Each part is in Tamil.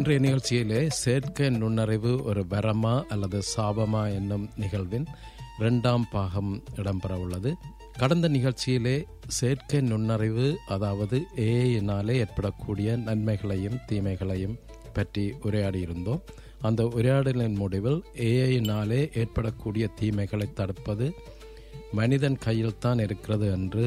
இன்றைய நிகழ்ச்சியிலே செயற்கை நுண்ணறிவு ஒரு வரமா அல்லது சாபமா என்னும் நிகழ்வின் இரண்டாம் பாகம் இடம்பெற உள்ளது கடந்த நிகழ்ச்சியிலே செயற்கை நுண்ணறிவு அதாவது ஏஐனாலே ஏற்படக்கூடிய நன்மைகளையும் தீமைகளையும் பற்றி உரையாடியிருந்தோம் அந்த உரையாடலின் முடிவில் ஏஐனாலே ஏற்படக்கூடிய தீமைகளை தடுப்பது மனிதன் கையில் தான் இருக்கிறது என்று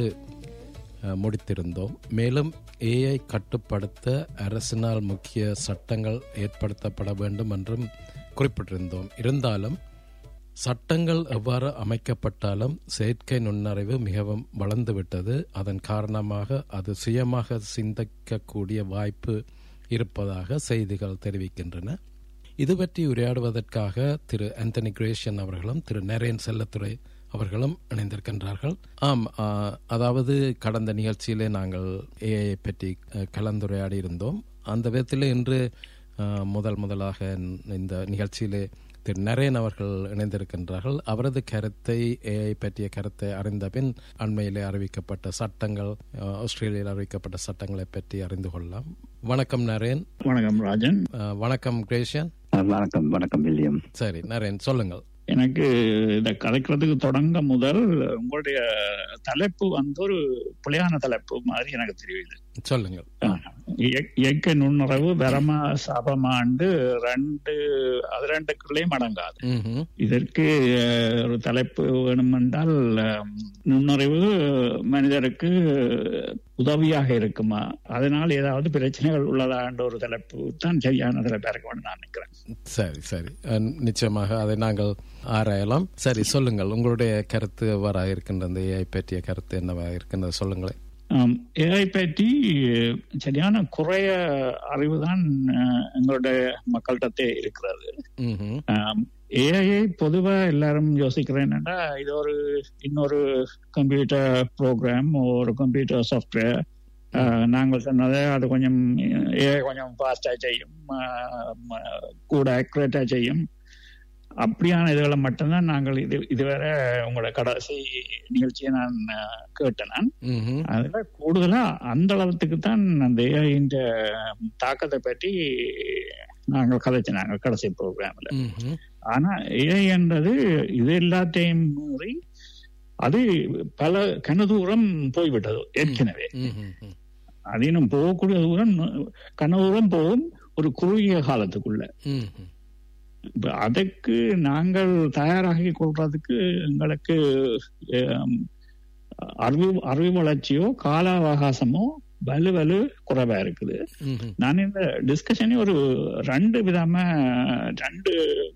அஹ், முடித்திருந்தோம் மேலும் ஏஐ கட்டுப்படுத்த அரசினால் முக்கிய சட்டங்கள் ஏற்படுத்தப்பட வேண்டும் என்றும் குறிப்பிட்டிருந்தோம் இருந்தாலும் சட்டங்கள் எவ்வாறு அமைக்கப்பட்டாலும் செயற்கை நுண்ணறிவு மிகவும் வளர்ந்துவிட்டது அதன் காரணமாக அது சுயமாக சிந்திக்கக்கூடிய வாய்ப்பு இருப்பதாக செய்திகள் தெரிவிக்கின்றன இது பற்றி உரையாடுவதற்காக திரு ஆந்தனி கிரேஷன் அவர்களும் திரு நரேன் செல்லத்துறை அவர்களும் இணைந்திருக்கின்றார்கள் ஆம் ஆ, அதாவது கடந்த நிகழ்ச்சியிலே நாங்கள் ஏஐ பற்றி அ, கலந்துரையாடி இருந்தோம் அந்த விதத்தில் இன்று ஆ, முதல் முதலாக இந்த நிகழ்ச்சியிலே திரு நரேன் அவர்கள் இணைந்திருக்கின்றார்கள் அவரது கருத்தை ஏஐ பற்றிய கருத்தை அறிந்த பின் அண்மையிலே அறிவிக்கப்பட்ட சட்டங்கள் ஆ, ஆஸ்திரேலியாவில் அறிவிக்கப்பட்ட சட்டங்களை பற்றி அறிந்து கொள்ளலாம் வணக்கம் நரேன் வணக்கம் ராஜன் ஆ, வணக்கம் கிரேஷன் அஹ் வணக்கம் வணக்கம் வில்லியம் சரி நரேன் சொல்லுங்கள் எனக்கு இதை கலைக்கிறதுக்கு தொடங்க முதல் உங்களுடைய தலைப்பு வந்து ஒரு பிழையான தலைப்பு மாதிரி எனக்கு தெரியுது சொல்லுங்கள் இய- இயற்கை நுண்ணறிவு வரமா சாபமாண்டு ரெண்டு அது ரெண்டுக்குள்ளேயும் அடங்காது ம்ஹும். இதற்கு அஹ், ஒரு தலைப்பு வேணுமென்றால் அஹ், நுண்ணறிவு மனிதருக்கு உதவியாக இருக்குமா அதனால் ஏதாவது பிரச்சனைகள் உள்ளதா என்ற ஒரு தலைப்பு தான் சரியான தலைப்பா இருக்கும்னு நான் நினைக்கிறேன் சரி சரி அஹ், நிச்சயமாக அதை நாங்கள் ஆராயலாம் சரி சொல்லுங்கள் உங்களுடைய கருத்து எவ்வாறாக இருக்கின்றது ஏஐ பற்றிய கருத்து என்னவாக இருக்கின்றது சொல்லுங்களேன் ஏஐ பற்றி சரியான குறைய அறிவுதான் அஹ், எங்களுடைய மக்கள்கிட்ட இருக்கிறது ம்ஹும். ஏஐ பொதுவா எல்லாரும் யோசிக்கிறேன்னா இது ஒரு இன்னொரு கம்ப்யூட்டர் ப்ரோக்ராம் ஒரு கம்ப்யூட்டர் சாஃப்ட்வேர் நாங்கள் சொன்னதை அது கொஞ்சம் ஏஐ கொஞ்சம் ஃபாஸ்டா செய்யும் அஹ், ம- கூட அக்யூரேட்டா செய்யும் அப்படியான இதுகளை மட்டும்தான் நாங்கள் இது இதுவரை உங்களோட கடைசி நிகழ்ச்சியை நான் அஹ், கேட்டேன் நான் ம்ஹும். அதுல கூடுதலா அந்த அளவுக்கு தான் அந்த ஏஐன்ற தாக்கத்தை பற்றி நாங்கள் கதைச்சினாங்க கடைசி ப்ரோக்ராம்ல ம்ஹும். ஆனா ஏஐ என்றது இது எல்லாத்தையும் மீறி அது பல கன தூரம் போய்விட்டது ஏற்கனவே ம்ஹும். அது இன்னும் போகக்கூடிய தூரம் கன தூரம் போகும் ஒரு குறுகிய காலத்துக்குள்ள ம்ஹும். இப்ப அதுக்கு நாங்கள் தயாராகி கொள்றதுக்கு எங்களுக்கு ஆம், அறிவு அறிவு வளர்ச்சியோ கால அவகாசமோ வலு வலு குறைவா இருக்குது ம்ஹும். நான் இந்த டிஸ்கஷனே ஒரு ரெண்டு விதமா ரெண்டு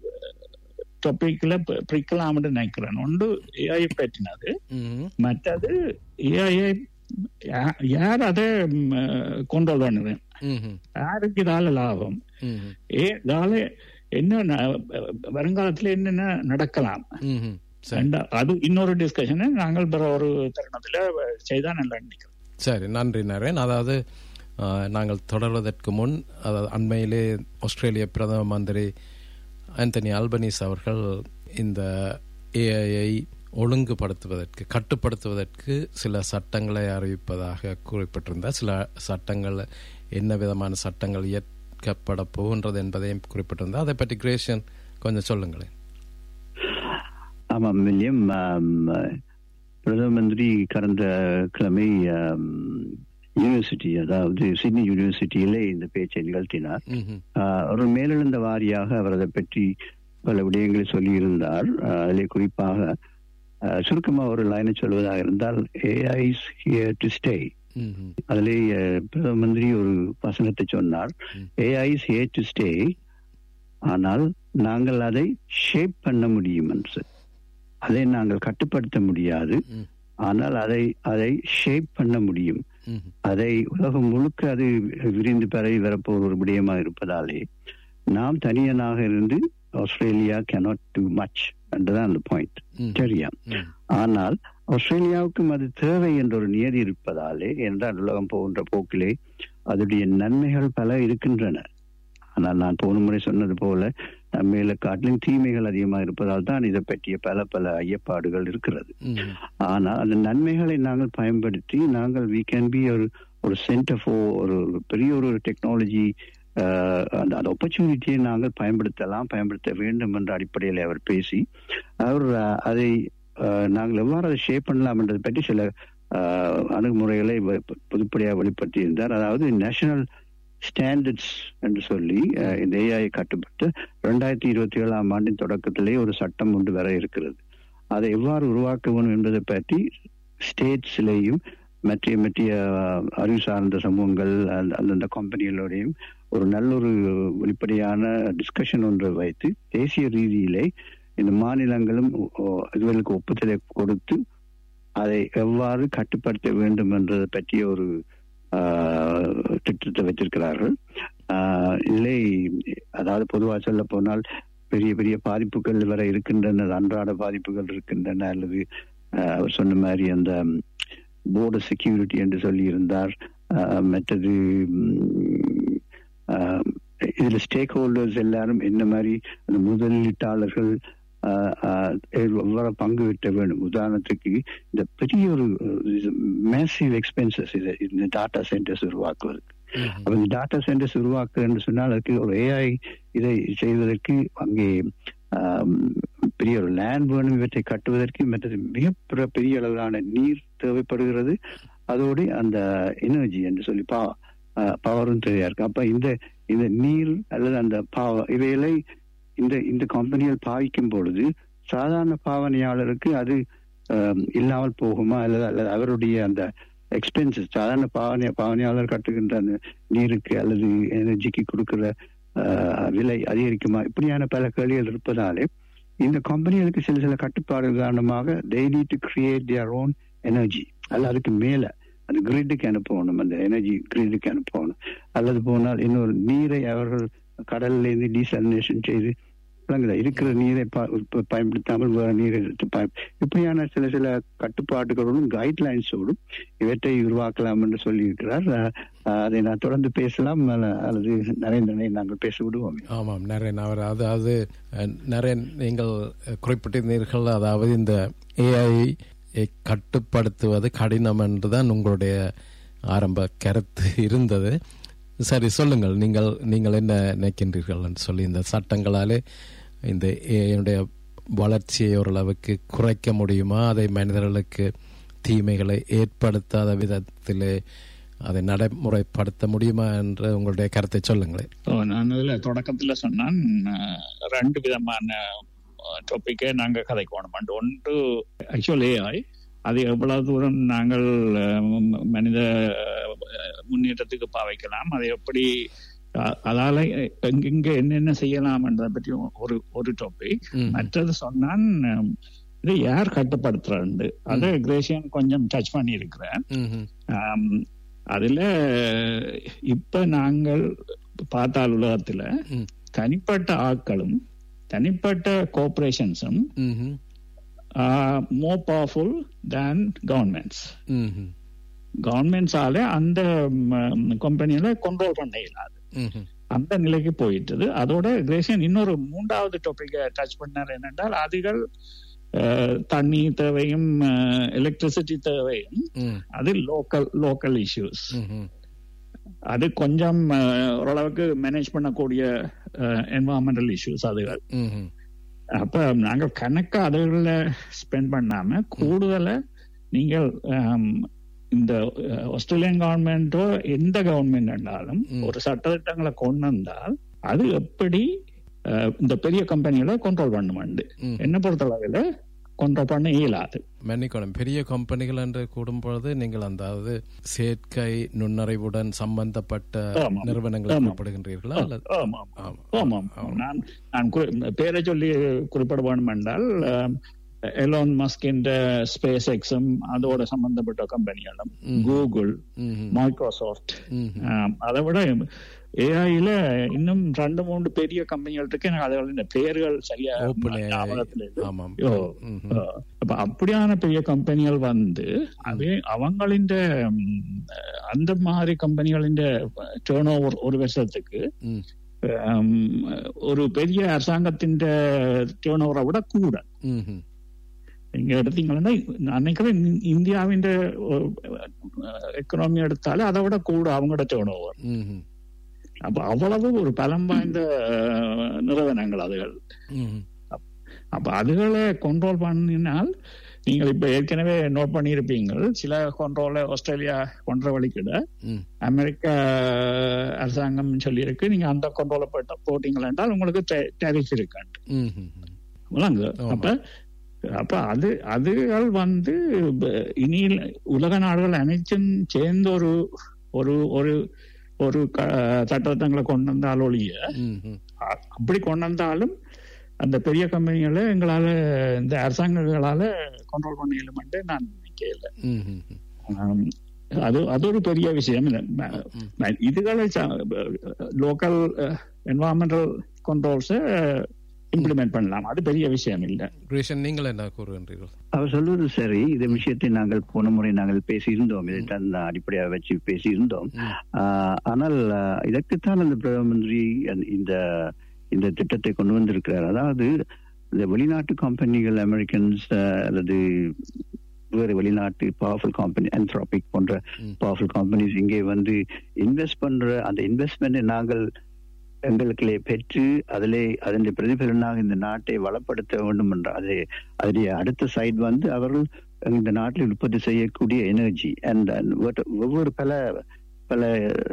டாபிக்ல பிரிக்கலாம்னு நினைக்கிறேன் ஒன்று ஏஐ பற்றினது ம்ஹும். மற்றது ஏஐ யார் அதை கொண்டு பண்ணுவேன் ம்ஹும். யாருக்கு இதால லாபம் ம்ஹும். ஏ இதால என்ன ந- வருங்காலத்துல என்னென்ன நடக்கலாம் ம்ஹும். சரி ரெண்டா- அது இன்னொரு டிஸ்கஷனை நாங்கள் பிற ஒரு தருணத்துல செய்தா நல்லா நினைக்கிறேன் சரி நன்றி நரேன் அதாவது ஆஹ், நாங்கள் தொடர்வதற்கு முன் அதாவது அண்மையிலே ஆஸ்திரேலிய பிரதம மந்திரி ஆந்தனி ஆல்பனீஸ் அவர்கள் இந்த ஏஐயை ஒழுங்குபடுத்துவதற்கு கட்டுப்படுத்துவதற்கு சில சட்டங்களை அறிவிப்பதாக குறிப்பிட்டிருந்தார் சில சட்டங்கள் என்ன விதமான சட்டங்கள் இயற்கப்பட போகின்றது என்பதையும் குறிப்பிட்டிருந்தார் அதை பற்றி கிரேஷன் கொஞ்சம் சொல்லுங்களேன் ஆமாம் வில்லியம் ஆம், பிரதம மந்திரி கடந்த கிழமை ஆம், யூனிவர்சிட்டி அதாவது சிட்னி யூனிவர்சிட்டியிலே இந்த பேச்சை நிகழ்த்தினார் ம்ஹும். ஆஹ், ஒரு மேலெழுந்த வாரியாக அவர் அதை பற்றி பல விடயங்களை சொல்லியிருந்தார் ஆஹ், அதிலே குறிப்பாக ஆஹ், சுருக்கமா ஒரு லைனை சொல்வதாக இருந்தால் ஏஐஸ் ஹியர் டு ஸ்டே ம்ஹும். அதிலே அஹ், பிரதம மந்திரி ஒரு வசனத்தை சொன்னார் ம். ஏஐஸ் ஹியர் டு ஸ்டே ஆனால் நாங்கள் அதை ஷேப் பண்ண முடியும் என்று அதை நாங்கள் கட்டுப்படுத்த முடியாது ம். ஆனால் அதை அதை ஷேப் பண்ண முடியும் ம்ஹும். அதை உலகம் முழுக்க அது விரிந்து பரவி வரப்போகிற ஒரு விடயமாக இருப்பதாலே நாம் தனியனாக இருந்து ஆஸ்திரேலியா cannot do மச் என்றுதான் அந்த பாயிண்ட் ம். சரியா ம். ஆனால் ஆஸ்திரேலியாவுக்கும் அது தேவை என்ற ஒரு நியதி இருப்பதாலே என்றால் உலகம் போகின்ற போக்கிலே அதனுடைய நன்மைகள் பல இருக்கின்றன ஆனால் நான் போன முறை சொன்னது போல நம்மையில காட்டிலும் தீமைகள் அதிகமாக இருப்பதால் தான் இதை பற்றிய பல பல ஐயப்பாடுகள் இருக்கிறது ம்ஹும். ஆனால் அந்த நன்மைகளை நாங்கள் பயன்படுத்தி நாங்கள் வி கேன் பி ஒரு ஒரு சென்டர் ஃபார் ஒரு ஒரு பெரிய ஒரு டெக்னாலஜி அஹ், அந்த அந்த ஆப்பர்ச்சுனிட்டியை நாங்கள் பயன்படுத்தலாம் பயன்படுத்த வேண்டும் என்ற அடிப்படையில் அவர் பேசி அவர் அஹ், அதை அஹ், நாங்கள் எவ்வாறு அதை ஷேப் பண்ணலாம் என்றதை பற்றி சில அஹ், அணுகுமுறைகளை வெ- பொதுப்படையாக வெளிப்படுத்தியிருந்தார் அதாவது நேஷனல் ஸ்டாண்டர்ட்ஸ் என்று சொல்லி அஹ், இந்த ஏஐ கட்டுப்பட்டு ரெண்டாயிரத்தி இருபத்தி ஏழாம் ஆண்டின் தொடக்கத்திலே ஒரு சட்டம் ஒன்று வர இருக்கிறது அதை எவ்வாறு உருவாக்க வேண்டும் என்பதை பற்றி ஸ்டேட்ஸ்லேயும் மற்ற மற்ற அஹ், அறிவு சார்ந்த சமூகங்கள் அந்த- அந்தந்த கம்பெனிகளோடையும் ஒரு நல்ல ஒரு வெளிப்படையான டிஸ்கஷன் ஒன்றை வைத்து தேசிய ரீதியிலே இந்த மாநிலங்களும் ஒ- ஒ- இதுகளுக்கு ஒப்புதலை கொடுத்து அதை எவ்வாறு கட்டுப்படுத்த வேண்டும் என்றதை பற்றிய ஒரு ஆஹ், திட்டத்தை வைத்திருக்கிறார்கள் ஆஹ், இல்லை அதாவது பொதுவாக சொல்ல போனால் பெரிய பெரிய பாதிப்புகள் வர இருக்கின்றன அன்றாட பாதிப்புகள் இருக்கின்றன அல்லது ஆஹ், அவர் சொன்ன மாதிரி அந்த போர்டர் செக்யூரிட்டி என்று சொல்லி இருந்தார் மற்றது உம், ஆஹ், இதுல ஸ்டேக் ஹோல்டர்ஸ் எல்லாரும் என்ன மாதிரி அந்த முதலீட்டாளர்கள் ஆஹ், ஆஹ், எவ்வளவு பங்கு விட்ட வேண்டும் உதாரணத்துக்கு இந்த பெரிய ஒரு மேசிவ் எக்ஸ்பென்சஸ் இது இந்த டாட்டா சென்டர்ஸ் உருவாக்குவதற்கு ம்ஹும். அப்ப இந்த டாட்டா சென்டர்ஸ் உருவாக்கு என்று சொன்னால் அதுக்கு ஒரு ஏஐ இதை செய்வதற்கு அங்கே ஆம், பெரிய ஒரு லேண்ட் வேணும் இவற்றை கட்டுவதற்கு மற்றது மிக பிற- பெரிய அளவிலான நீர் தேவைப்படுகிறது அதோடு அந்த எனர்ஜி என்று சொல்லி பா பவரும் தேவையா இருக்கு அப்ப இந்த இந்த நீர் அல்லது அந்த பாவ இவைகளை இந்த இந்த கம்பெனிகள் பாவிக்கும் பொழுது சாதாரண பாவனையாளருக்கு அது ஆம், இல்லாமல் போகுமா அல்லது அல்லது அவருடைய அந்த எக்ஸ்பென்சஸ் சாதாரண பாவனை பாவனையாளர் கட்டுகின்ற அந்த நீருக்கு அல்லது எனர்ஜிக்கு கொடுக்கிற ஆஹ், விலை அதிகரிக்குமா இப்படியான பல கேள்விகள் இருப்பதாலே இந்த கம்பெனிகளுக்கு சில சில கட்டுப்பாடுகள் காரணமாக they need to create their own energy அல்ல அதுக்கு மேல அந்த கிரிட்டுக்கு அனுப்பணும் அந்த எனர்ஜி கிரிட்டுக்கு அனுப்பணும் அல்லது போனால் இன்னொரு நீரை அவர்கள் கடல்ல இருந்து டீசலினேஷன் செய்து விளங்குதா இருக்கிற நீரை ப- ப- பயன்படுத்தாமல் வேற நீரை எடுத்து பய இப்படியான சில சில கட்டுப்பாடுகளோடும் கைட்லைன்ஸோடும் இவற்றை உருவாக்கலாம் என்று சொல்லியிருக்கிறார் அஹ், அஹ், அதை நான் தொடர்ந்து பேசலாம் அல்ல- அல்லது நரேந்திரனை நாங்கள் பேச விடுவோம் ஆமாம் நரேன் அவர் அதாவது அஹ், நரேன் நீங்கள் அஹ், குறிப்பிட்டிருந்தீர்கள் அதாவது இந்த ஏஐ கட்டுப்படுத்துவது கடினம் என்றுதான் உங்களுடைய ஆரம்ப கருத்து இருந்தது சரி சொல்லுங்கள் நீங்கள் நீங்கள் என்ன நினைக்கின்றீர்கள் என்று சொல்லி இந்த சட்டங்களாலே இந்த ஏஐனுடைய வளர்ச்சியை ஓரளவுக்கு குறைக்க முடியுமா அதை மனிதர்களுக்கு தீமைகளை ஏற்படுத்தாத விதத்திலே அதை நடைமுறைப்படுத்த முடியுமா என்று உங்களுடைய கருத்தை சொல்லுங்களேன் ஓ, நான் இதுல தொடக்கத்துல சொன்னான் அஹ், ரெண்டு விதமான டாபிக்கை நாங்க கதைக்கணும் ஒன்று ஆக்சுவல் ஏஐ அது எவ்வளவு தூரம் நாங்கள் அஹ், ம- மனித அஹ், முன்னேற்றத்துக்கு பாவைக்கலாம் அதை எப்படி அ- அதால எங்கெங்க என்னென்ன செய்யலாம் என்றதை பற்றி ஒரு ஒரு டாபிக் ம். மற்றது சொன்னான் அஹ், இதை யார் கட்டுப்படுத்துறாண்டு அதை கிரேஷியன் கொஞ்சம் டச் பண்ணி இருக்கிறேன் ம்ஹும். ஆம், அதுல இப்ப நாங்கள் பார்த்தால் உலகத்துல ம். தனிப்பட்ட ஆட்களும் தனிப்பட்ட கோஆபரேஷன்ஸும் ம்ஹும். மோர் பவர்ஃபுல் தேன் கவர்மெண்ட்ஸ் ம்ஹும். கவர்மெண்ட்ஸால அந்த கம்பெனியில கண்ட்ரோல் பண்ண இயலாது ம்ஹும். அந்த நிலைக்கு போயிட்டது அதோட கிரேஷன் இன்னொரு மூன்றாவது டாபிக்கை டச் பண்ணார் என்னென்றால் அதுகள் அஹ், தண்ணி தேவையும் எலக்ட்ரிசிட்டி தேவையும் ம். அது லோக்கல் லோக்கல் இஷ்யூஸ் ம்ஹும். அது கொஞ்சம் அஹ், ஓரளவுக்கு மேனேஜ் பண்ணக்கூடிய என்வாரன்மெண்டல் இஷ்யூஸ் அதுகள் ம்ஹும். அப்ப நாங்க கணக்கா அதுகள ஸ்பெண்ட் பண்ணாம கூடுதல நீங்கள் ஆம், இந்த அஹ், ஆஸ்திரேலியன் கவர்மெண்டோ எந்த கவர்மெண்ட் இருந்தாலும் ம். ஒரு சட்டத்திட்டங்களை கொண்டு வந்தால் அது எப்படி அஹ், இந்த பெரிய கம்பெனிகளை கண்ட்ரோல் பண்ணுமாண்டு ம். என்ன பொறுத்தளவில் கண்ட்ரோல் பண்ண இயலாது மன்னிக்கணும் பெரிய கம்பெனிகள் என்று கூடும்பொழுது நீங்கள் அந்த அதாவது செயற்கை நுண்ணறிவுடன் சம்பந்தப்பட்ட ஆமாம். நிறுவனங்களை ஆமாம். குறிப்பிடுகின்றீர்களா அல்லது ஆமாம் ஆமாம். ஆமாம் ஆமாம். நான் நான் குறி- பேரை சொல்லி குறிப்பிட வேண்டும் என்றால் எலோன் மஸ்கின்ற ஸ்பேஸ் எக்ஸும் அதோட சம்பந்தப்பட்ட கம்பெனிகளும் ம். கூகுள் ம்ஹும். மைக்ரோசாஃப்ட் ம்ஹும். அதை விட ஏஐல இன்னும் ரெண்டு மூன்று பெரிய கம்பெனிகள் இருக்கு எனக்கு அதோட பெயர்கள் சரியா Open AI. ஞாபகத்துல இல்லை. ஆமாம் ஓ. ம்ஹும். அப்ப அப்படியான பெரிய கம்பெனிகள் வந்து அது அவங்களின் அந்த மாதிரி கம்பெனிகளின் டேர்ன் ஓவர் ஒரு வருஷத்துக்கு ம். ஹம், ஒரு பெரிய அரசாங்கத்தின் டேர்ன் ஓவரை விட கூட ம்ஹும். நீங்க எடுத்தீங்கன்னா நான் நினைக்கிறேன் இந்~ இந்தியாவின் எக்கனாமி எடுத்தாலே அதை விட கூட அவங்களோட டேர்ன் ஓவர் ம்ஹும். அப்ப அவ்வளவு ஒரு பலம் வாய்ந்த அஹ், நிறுவனங்கள் அதுகள் ம் அப்ப அதுகளை கண்ட்ரோல் பண்ணினால் நீங்கள் இப்ப ஏற்கனவே நோட் பண்ணியிருப்பீங்க சில கண்ட்ரோல ஆஸ்திரேலியா கொன்ற வழிக்கிட ம் அமெரிக்க அரசாங்கம் சொல்லியிருக்கு நீங்க அந்த கண்ட்ரோல போட்ட போட்டீங்கள் என்றால் உங்களுக்கு டேரிஃப் இருக்காண்டு ம் ம் ம். விளங்கு ஆமா. அப்ப அப்ப அது அதுகள் வந்து ப- இனி உலக நாடுகள் அனைத்தும் சேர்ந்து ஒரு ஒரு ஒரு ஒரு க- சட்டத்திட்டங்களை கொண்டு வந்தால் ஒழிய ம் ம் அ- அப்படி கொண்டு வந்தாலும் அந்த பெரிய கம்பெனிகளை எங்களால இந்த அரசாங்கங்களால கண்ட்ரோல் பண்ண இயலுமென்று நான் நினைக்கல ம் ம் ம். ஆம், அது அது ஒரு பெரிய விஷயம் இல்ல. ம- ம். ம- இதுகளை லோக்கல் என்வாரன்மெண்டல் கண்ட்ரோல்ஸை இம்ப்ளிமெண்ட் பண்ணலாம் அது பெரிய விஷயம் இல்லை கிரீஷன் நீங்கள் என்ன கூறுகின்றீர்கள் அவர் சொல்வது சரி இந்த விஷயத்தை நாங்கள் போன முறை நாங்கள் பேசியிருந்தோம் இதைத்தான் அடிப்படையாக வச்சு பேசியிருந்தோம் ம். ஆஹ், ஆனால் ஆஹ், இதற்குத்தான் அந்த பிரதம மந்திரி அந்த- இந்த இந்த திட்டத்தை கொண்டு வந்திருக்கிறார் அதாவது இந்த வெளிநாட்டு கம்பெனிகள் அமெரிக்கன்ஸ் அல்லது வேறு வெளிநாட்டு பவர்ஃபுல் கம்பெனி anthropic போன்ற ம். பவர்ஃபுல் கம்பெனிஸ் இங்கே வந்து இன்வெஸ்ட் பண்ற அந்த இன்வெஸ்ட்மெண்ட்டை நாங்கள் எங்களுக்குள்ளே பெற்று அதிலே அதனுடைய பிரதிபலனாக இந்த நாட்டை வளப்படுத்த வேண்டும் என்ற அதே அதனுடைய அடுத்த சைடு வந்து அவர்கள் இந்த நாட்டில் உற்பத்தி செய்யக்கூடிய எனர்ஜி அண்ட் ஒவ்வொரு பல பல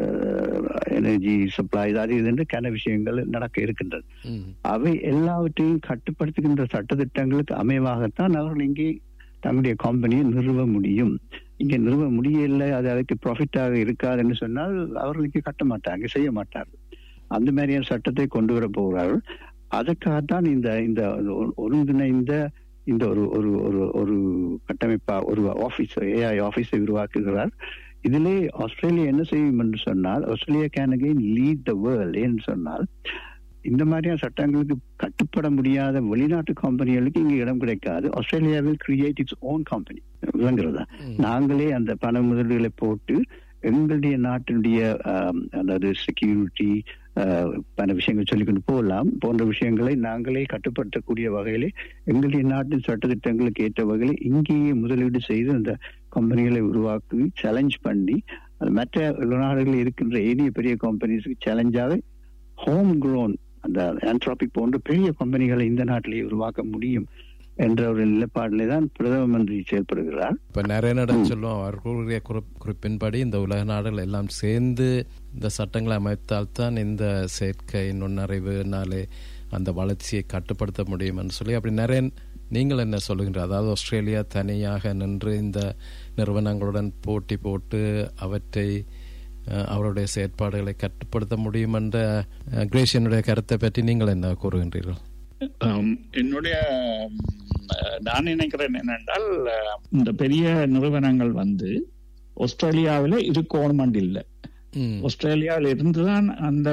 எனர்ஜி சப்ளை அது இது என்று கன விஷயங்கள் நடக்க இருக்கின்றது ம் அவை எல்லாவற்றையும் கட்டுப்படுத்துகின்ற சட்டத்திட்டங்களுக்கு அமைவாகத்தான் அவர்கள் இங்கே தங்களுடைய கம்பெனியை நிறுவ முடியும் இங்கே நிறுவ முடியல அது அதுக்கு ப்ராஃபிட்டாக இருக்காதுன்னு சொன்னால் அவர்கள் இங்கே கட்ட மாட்டாங்க செய்ய மாட்டார்கள் அந்த மாதிரியான சட்டத்தை கொண்டு வர போகிறார்கள் அதற்காகத்தான் இந்த இந்த ஒ- ஒருங்கிணைந்த இந்த ஒரு ஒரு ஒரு ஒரு கட்டமைப்பா ஒரு ஆபீஸ் ஏஐ ஆபீஸை உருவாக்குகிறார் இதிலே ஆஸ்திரேலியா என்ன செய்யும் என்று சொன்னால் Australia can again lead the world ஏன்னு சொன்னால் இந்த மாதிரியான சட்டங்களுக்கு கட்டுப்பட முடியாத வெளிநாட்டு கம்பெனிகளுக்கு இங்க இடம் கிடைக்காது Australia will create its own company விளங்குறதா ம். நாங்களே அந்த பண முதலீடுகளை போட்டு எங்களுடைய நாட்டினுடைய ஆம், அதாவது செக்யூரிட்டி பல விஷயங்கள் சொல்லிக்கொண்டு போகலாம் போன்ற விஷயங்களை நாங்களே கட்டுப்படுத்தக்கூடிய வகையிலே எங்களுடைய நாட்டின் சட்டத்திட்டங்களுக்கு ஏற்ற வகையில் இங்கேயே முதலீடு செய்து அந்த கம்பெனிகளை உருவாக்கி சேலஞ்ச் பண்ணி அது மற்ற நாடுகளில் இருக்கின்ற ஏனைய பெரிய கம்பெனிஸ்க்கு சேலஞ்சாக ஹோம் grown அந்த ஆன்ட்ராபிக் போன்ற பெரிய கம்பெனிகளை இந்த நாட்டிலேயே உருவாக்க முடியும் என்ற ஒரு நிலைப்பாட்டிலே தான் பிரதம மந்திரி செயல்படுகிறார் இப்ப நிறைய இடம் சொல்லுவோம் அவர்களுடைய குறிப்- குறிப்பின்படி இந்த உலக நாடுகள் எல்லாம் சேர்ந்து இந்த சட்டங்களை அமைத்தால்தான் இந்த செயற்கை நுண்ணறிவுனாலே அந்த வளர்ச்சியை கட்டுப்படுத்த முடியும் என்று சொல்லி அப்படி நிறைய நீங்கள் என்ன சொல்லுகின்ற அதாவது ஆஸ்திரேலியா தனியாக நின்று இந்த நிறுவனங்களுடன் போட்டி போட்டு அவற்றை அஹ், அவருடைய செயற்பாடுகளை கட்டுப்படுத்த முடியும் என்ற அஹ், கிரேஷியனுடைய கருத்தை பற்றி நீங்கள் என்ன கூறுகின்றீர்கள் ஆம், என்னுடைய ம், நான் நினைக்கிறேன் என்னென்றால் அஹ், இந்த பெரிய நிறுவனங்கள் வந்து ஆஸ்திரேலியாவில் இருக்கணும் இல்லை ம், ஆஸ்திரேலியாவில் இருந்துதான் அந்த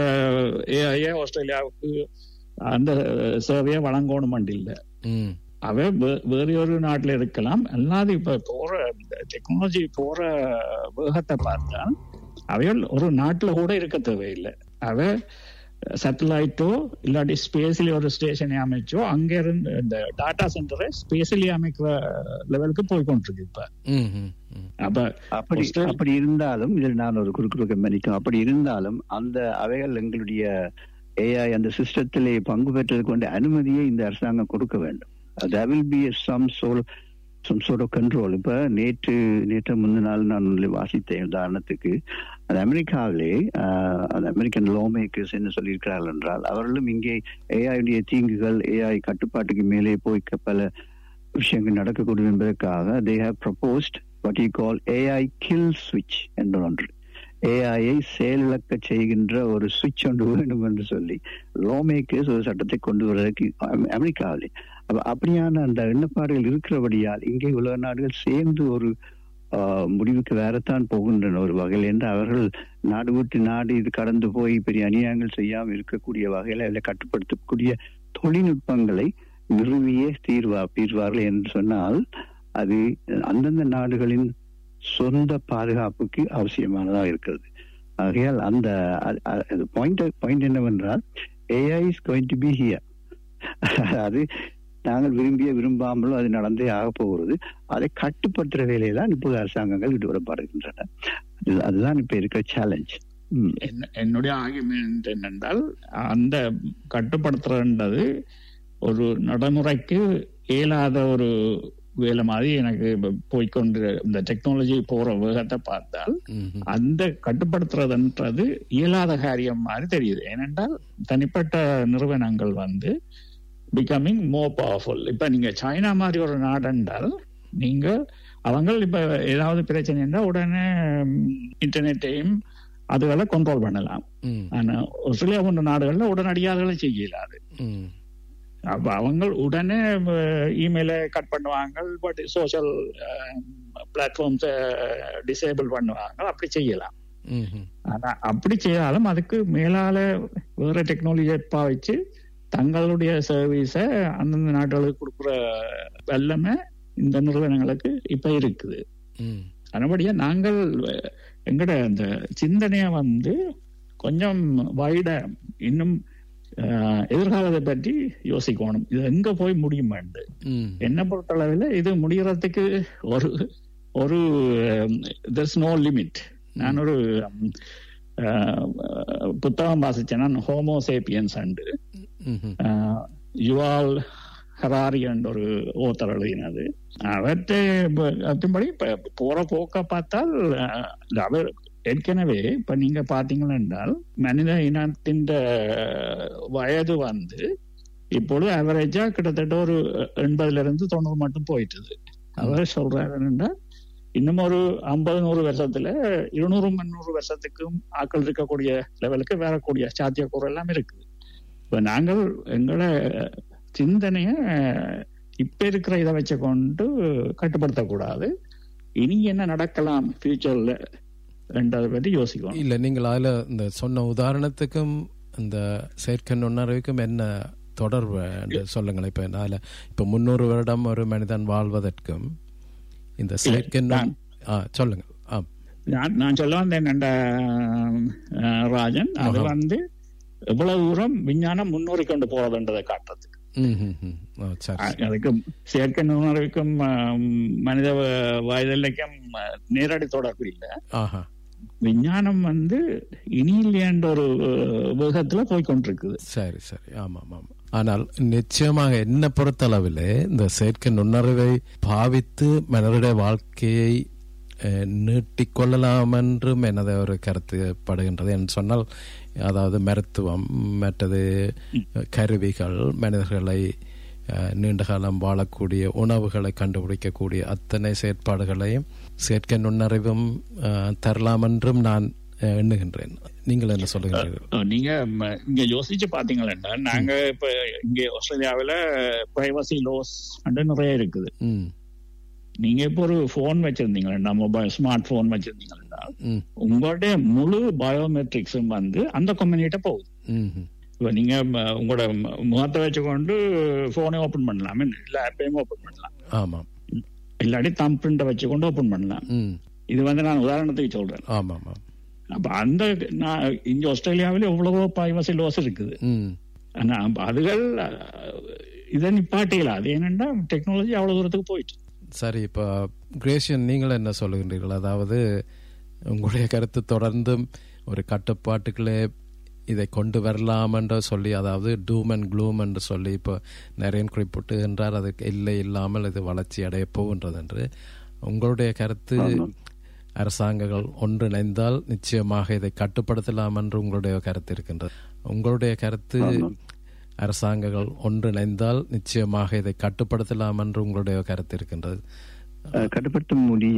ஏஐ ஆஸ்திரேலியாவுக்கு அந்த சேவையை வழங்கணும் இல்லை ம், அவ வே- வேற ஒரு நாட்டுல இருக்கலாம் அல்லாது இப்ப போற டெக்னாலஜி போற வேகத்தை பார்த்தா அவைகள் ஒரு நாட்டுல கூட இருக்க தேவையில்லை அவ சேட்டலைட்டோ இல்லாட்டி ஸ்பேஸ்ல ஒரு ஸ்டேஷனை அமைச்சோ அங்க இருந்து இந்த டாடா சென்டரை ஸ்பேஸ்லயே அமைக்கிற லெவலுக்கு போய் கொண்டிருக்கு இப்ப ம், ம், ம். அப்ப அப்படி ஆஸ்திரேலியா- அப்படி இருந்தாலும் இதில் நான் ஒரு குறுக்கு மன்னிக்கும் அப்படி இருந்தாலும் அந்த அவைகள் எங்களுடைய ஏஐ அந்த சிஸ்டத்திலே பங்கு பெற்றதுக்கு வேண்டிய அனுமதியை இந்த அரசாங்கம் கொடுக்க வேண்டும் there will be some sort of some sort of control இப்ப நேற்று நேற்று முந்தின நாள் நான் ஒன்றில் வாசித்தேன் உதாரணத்துக்கு அது அமெரிக்காவிலே ஆஹ், அந்த அமெரிக்கன் லோ மேக்கர்ஸ் என்ன சொல்லியிருக்கிறார்கள் என்றால் அவர்களும் இங்கே ஏஐடைய தீங்குகள் ஏஐ கட்டுப்பாட்டுக்கு மேலே போய் க- பல விஷயங்கள் நடக்கக்கூடும் என்பதற்காக they have proposed what you call AI kill சுவிட்ச் என்று ஒன்று ஏஐயை செயலிழக்க செய்கின்ற ஒரு சுவிட்ச் ஒன்று வேண்டும் என்று சொல்லி லோ மேக்கர்ஸ் ஒரு சட்டத்தை கொண்டு வருவதற்கு அமெ- அமெரிக்காவிலே அப்ப அப்படியான அந்த எண்ணப்பாடுகள் இருக்கிறபடியால் இங்கே உலக நாடுகள் சேர்ந்து ஒரு ஆஹ், முடிவுக்கு வேறத்தான் போகின்றன ஒரு வகையில் என்று அவர்கள் நாடு விட்டு நாடு இது கடந்து போய் பெரிய அநியாயங்கள் செய்யாமல் இருக்கக்கூடிய வகையில் அதில் கட்டுப்படுத்தக்கூடிய தொழில்நுட்பங்களை நிறுவியே தீர்வா தீர்வார்கள் என்று சொன்னால் அது அந்தந்த நாடுகளின் சொந்த பாதுகாப்புக்கு அவசியமானதாக இருக்கிறது ஆகையால் அந்த பாயிண்ட் பாயிண்ட் என்னவென்றால் AI is going to be here அது நாங்கள் விரும்பிய விரும்பாமலோ அது நடந்தே ஆக போகிறது அதை கட்டுப்படுத்துற வேலையை தான் இப்போது அரசாங்கங்கள் ஈடுபடப்படுகின்றன அது- அதுதான் இப்ப இருக்கிற சேலஞ்ச் ம். என்ன- என்னுடைய ஆர்குமெண்ட் என்னென்றால் அந்த கட்டுப்படுத்துறன்றது ஒரு நடைமுறைக்கு இயலாத ஒரு வேலை மாதிரி எனக்கு இப்ப போய்க்கொண்டு இந்த டெக்னாலஜி போற வேகத்தை பார்த்தால் ம்ஹும். அந்த கட்டுப்படுத்துறதுன்றது இயலாத காரியம் மாதிரி தெரியுது ஏனென்றால் தனிப்பட்ட நிறுவனங்கள் வந்து பிகமிங் மோர் பவர்ஃபுல் இப்ப நீங்க சைனா மாதிரி ஒரு நாடென்றால் நீங்க அவங்க இப்ப ஏதாவது பிரச்சனை இருந்தால் உடனே இன்டர்நெட்டையும் அதுகளை கண்ட்ரோல் பண்ணலாம் ம், ஆனா ஆஸ்திரேலியா போன்ற நாடுகள்ல உடனடியாக அதுகளை செய்ய இயலாது ம், அப்ப அவங்க உடனே இமெயிலை கட் பண்ணுவாங்க பட் சோஷியல் பிளாட்ஃபார்ம்ஸை டிசேபிள் பண்ணுவாங்க அப்படி செய்யலாம் ம்ஹும். ஆனா அப்படி செய்தாலும் அதுக்கு மேலால வேற டெக்னாலஜியை பாவிச்சு தங்களுடைய சர்வீஸை அந்தந்த நாடுகளுக்கு கொடுக்குற வல்லமை இந்த நிறுவனங்களுக்கு இப்ப இருக்குது ம், அதன்படியா நாங்கள் அஹ், எங்கட அந்த சிந்தனைய வந்து கொஞ்சம் வைட இன்னும் அஹ், எதிர்காலத்தை பற்றி யோசிக்கணும் இது எங்க போய் முடியுமாண்டு ம், என்ன பொறுத்தளவில் இது முடியறதுக்கு ஒரு ஒரு there's நோ லிமிட் நான் ஒரு உம், அஹ், புத்தகம் வாசிச்சேன் நான் ஹோமோசேப்பியன்ஸ் அண்டு ம்ஹும். யுவால் ஹராரி என்ற ஒரு ஓத்தர் எழுதினது அவற்றை அதுபடி இப்ப போற போக்க பார்த்தால் அஹ், அவர் ஏற்கனவே இப்ப நீங்க பாத்தீங்கன்னா என்றால் மனித இனத்தின் வயது வந்து இப்பொழுது அவரேஜா கிட்டத்தட்ட ஒரு எண்பதுல இருந்து தொண்ணூறு மட்டும் போயிட்டுது அவர் சொல்றாரு என்னன்னா இன்னும் ஒரு ஐம்பது நூறு வருஷத்துல இருநூறு முந்நூறு வருஷத்துக்கும் ஆக்கள் இருக்கக்கூடிய லெவலுக்கு வரக்கூடிய சாத்தியக்கூறு எல்லாம் இருக்குது இப்ப நாங்கள் எங்களை சிந்தனைய இப்ப இருக்கிற இதை வச்சு கொண்டு கட்டுப்படுத்தக்கூடாது இனி என்ன நடக்கலாம் ஃபியூச்சர்ல என்றதை பற்றி யோசிக்கணும் இல்ல நீங்கள் அதுல இந்த சொன்ன உதாரணத்துக்கும் இந்த செயற்கை நுண்ணறிவுக்கும் என்ன தொடர்பு என்று சொல்லுங்களேன் இப்ப அதுல இப்ப முன்னூறு வருடம் ஒரு மனிதன் வாழ்வதற்கும் இந்த செயற்கை நுண்- நான்- ஆ சொல்லுங்க ஆ நான் நான் சொல்ல வந்தேன் என்னண்டா, அஹ், ராஜன் அது ஆஹா. வந்து எவ்வளவு தூரம் விஞ்ஞானம் முன்னோறி கொண்டு போறதுன்றதை காட்டுறதுக்கு ம், ம், ம். ஓ, சரி அ- அதுக்கு செயற்கை நுண்ணறிவுக்கும் அஹ், மனித வ- வயதிலைக்கும் அஹ், நேரடி தொடர்பு இல்லை ஆஹா விஞ்ஞானம் வந்து இனியில்லையன்ற ஒரு அஹ், வேகத்துல போய் கொண்டிருக்குது சரி சரி ஆமாம் ஆமாம் ஆனால் நிச்சயமாக என்ன பொறுத்தளவில் இந்த செயற்கை நுண்ணறிவை பாவித்து மனிதனுடைய வாழ்க்கையை அஹ், நீட்டிக்கொள்ளலாம் என்றும் எனது ஒரு கருத்துப்படுகின்றது என்று சொன்னால் அதாவது மருத்துவம் மற்றது கருவிகள் மனிதர்களை அஹ், நீண்ட காலம் வாழக்கூடிய உணவுகளை கண்டுபிடிக்கக்கூடிய அத்தனை செயற்பாடுகளையும் செயற்கை நுண்ணறிவும் அஹ், தரலாம் என்றும் நான் அஹ், எண்ணுகின்றேன் நீங்கள் என்ன சொல்லுகிறீர்கள் அஹ், நீங்க ம, இங்க யோசிச்சு பாத்தீங்கன்னா நாங்க இப்ப இங்க ஆஸ்திரேலியாவில பிரைவசி லோஸ் நிறைய இருக்குது ம் நீங்க இப்போ ஒரு போன் வச்சிருந்தீங்களா மொபைல் ஸ்மார்ட் போன் வச்சிருந்தீங்கன்னா ம் உங்களுடைய முழு பயோமெட்ரிக்ஸும் வந்து அந்த கம்பெனிகிட்ட போகுது ம் இப்ப நீங்க ம, உங்களோட ம- முகத்தை வச்சுக்கொண்டு போனை ஓபன் பண்ணலாம் இல்ல ஆப்பையும் ஓபன் பண்ணலாம் ஆமாம் இல்லாட்டி தம் பிரிண்ட வச்சுக்கொண்டு ஓபன் பண்ணலாம் ம் இது வந்து நான் உதாரணத்துக்கு சொல்றேன் ஆமாம் ஆமாம் அப்ப அந்த நான் இங்க ஆஸ்திரேலியாவில எவ்வளவோ பிரைவசி லோஸ் இருக்குது ம் ஆனா அதுகள் அஹ், இதை நிப்பாட்டியல அது என்னன்னா டெக்னாலஜி அவ்வளவு தூரத்துக்கு போயிட்டு சரி இப்போ கிரேஷியன் நீங்கள் என்ன சொல்லுகின்றீர்கள் அதாவது உங்களுடைய கருத்து தொடர்ந்தும் ஒரு கட்டுப்பாட்டுகளே இதை கொண்டு வரலாம் என்று சொல்லி அதாவது டூம் அண்ட் க்ளூம் என்று சொல்லி இப்போ நிறைய குறிப்பிட்டுகின்றார் அதுக்கு இல்லை இல்லாமல் இது வளர்ச்சி அடைய போகின்றது என்று உங்களுடைய கருத்து ஆமாம். அரசாங்கங்கள் ஒன்றிணைந்தால் நிச்சயமாக இதை கட்டுப்படுத்தலாம் என்று உங்களுடைய கருத்து இருக்கின்றது உங்களுடைய கருத்து ஆமாம். அரசாங்கங்கள் ஒன்றிணைந்தால் நிச்சயமாக இதை கட்டுப்படுத்தலாம் என்று உங்களுடைய கருத்து இருக்கின்றது அஹ், கட்டுப்படுத்த முடியும்